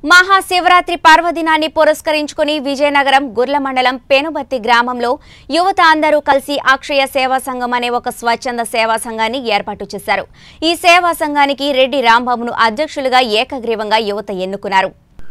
మహాశివరాత్రి పర్వదినాన్ని పురస్కరించుకుని విజయనగరం గుర్ల మండలం పెనుబత్తి గ్రామంలో యువత అందరూ కలిసి అక్షయ సేవా సంఘం అనే ఒక స్వచ్ఛంద సేవా సంఘాన్ని ఏర్పాటు చేశారు ఈ సేవా సంఘానికి రెడ్డి రాంబాబును అధ్యక్షులుగా ఏకగ్రీవంగా యువత ఎన్నుకున్నారు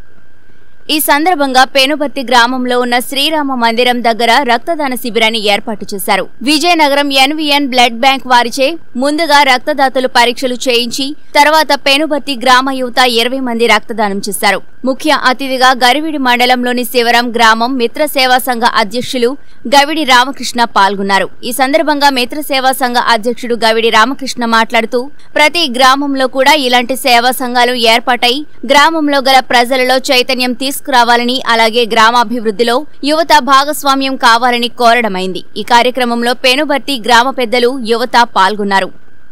ఈ సందర్భంగా పెనుబత్తి గ్రామంలో ఉన్న శ్రీరామ మందిరం దగ్గర రక్తదాన శిబిరాన్ని ఏర్పాటు చేశారు విజయనగరం ఎన్విఎన్ బ్లడ్ బ్యాంక్ వారిచే ముందుగా రక్తదాతలు పరీక్షలు చేయించి తర్వాత పెనుబత్తి గ్రామ యువత ఇరవై మంది రక్తదానం చేశారు ముఖ్య అతిథిగా గరివిడి మండలంలోని శివరం గ్రామం మిత్ర సేవా సంఘ అధ్యక్షులు గవిడి రామకృష్ణ పాల్గొన్నారు ఈ సందర్భంగా మిత్ర సేవా సంఘ అధ్యక్షుడు గవిడి రామకృష్ణ మాట్లాడుతూ ప్రతి గ్రామంలో కూడా ఇలాంటి సేవా సంఘాలు ఏర్పాటై గ్రామంలో గల ప్రజలలో చైతన్యం తీసుకురావాలని అలాగే గ్రామాభివృద్ధిలో యువత భాగస్వామ్యం కావాలని కోరడమైంది ఈ కార్యక్రమంలో పెనుబర్తి గ్రామ పెద్దలు యువత పాల్గొన్నారు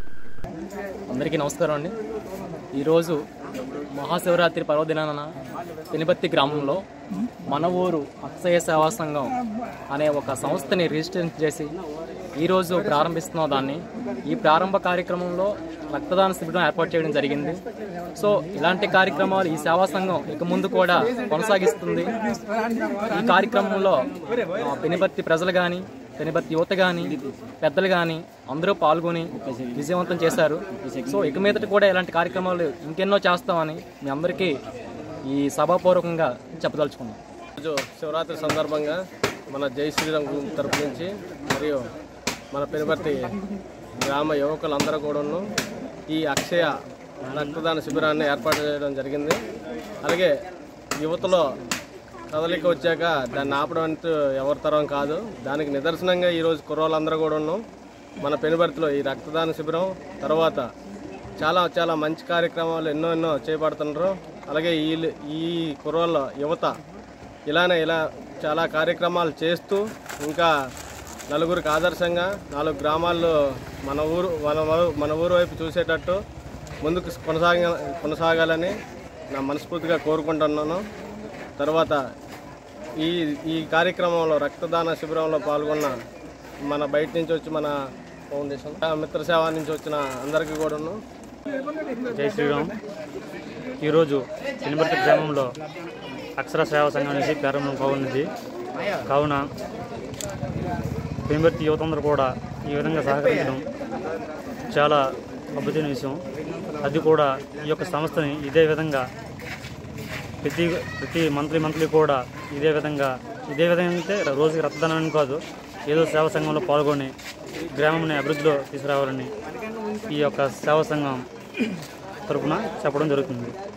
అందరికీ నమస్కారం అండి ఈరోజు మహాశివరాత్రి పర్వదినాన పెనిపత్తి గ్రామంలో మన ఊరు అక్షయ సేవా సంఘం అనే ఒక సంస్థని రిజిస్ట్రేషన్ చేసి ఈరోజు ప్రారంభిస్తున్నాం దాన్ని ఈ ప్రారంభ కార్యక్రమంలో రక్తదాన శిబిరం ఏర్పాటు చేయడం జరిగింది సో ఇలాంటి కార్యక్రమాలు ఈ సేవా సంఘం ఇక ముందు కూడా కొనసాగిస్తుంది ఈ కార్యక్రమంలో ఆ, పెనిపత్తి ప్రజలు కానీ పెనిపత్తి యువత కానీ పెద్దలు కానీ అందరూ పాల్గొని విజయవంతం చేశారు సో ఇక మీదట కూడా ఇలాంటి కార్యక్రమాలు ఇంకెన్నో చేస్తామని మీ అందరికీ ఈ సభాపూర్వకంగా చెప్పదలుచుకున్నాం రోజు శివరాత్రి సందర్భంగా మన జై శ్రీరామ్ గ్రూప్ తరపు నుంచి మరియు మన పెనుపర్తి గ్రామ యువకులందరూ కూడాను ఈ అక్షయ రక్తదాన శిబిరాన్ని ఏర్పాటు చేయడం జరిగింది అలాగే యువతలో కదలిక వచ్చాక దాన్ని ఆపడం అంటూ ఎవరి తరం కాదు దానికి నిదర్శనంగా ఈరోజు కుర్రోళ్ళందరూ కూడాను మన పెనుబర్తిలో ఈ రక్తదాన శిబిరం తర్వాత చాలా చాలా మంచి కార్యక్రమాలు ఎన్నో ఎన్నో చేపడుతున్నారు అలాగే ఈ ఈ కుర్రోళ్ళ యువత ఇలానే ఇలా చాలా కార్యక్రమాలు చేస్తూ ఇంకా నలుగురికి ఆదర్శంగా నాలుగు గ్రామాల్లో మన ఊరు మన ఊరు- మన ఊరు వైపు చూసేటట్టు ముందుకు కొనసాగ కొనసాగాలని నా మనస్ఫూర్తిగా కోరుకుంటున్నాను తర్వాత ఈ ఈ కార్యక్రమంలో రక్తదాన శిబిరంలో పాల్గొన్న మన బయట నుంచి వచ్చి మన ఫౌండేషన్ మిత్ర సేవ నుంచి వచ్చిన అందరికీ కూడాను జై శ్రీరామ్ ఈరోజు ఎనిమిది గ్రామంలో అక్షర సేవా సంఘం అనేది ప్రారంభం కానుంది కావున పెనుబర్తి యువతందరూ కూడా ఈ విధంగా సహకరించడం చాలా అద్భుతమైన విషయం అది కూడా ఈ యొక్క సంస్థని ఇదే విధంగా ప్రతి ప్రతి మంత్లీ మంత్లీ కూడా ఇదే విధంగా ఇదే విధంగా అంటే రోజుకి రక్తదానం అని కాదు ఏదో సేవా సంఘంలో పాల్గొని గ్రామంని అభివృద్ధిలో తీసుకురావాలని ఈ యొక్క సేవా సంఘం తరపున చెప్పడం జరుగుతుంది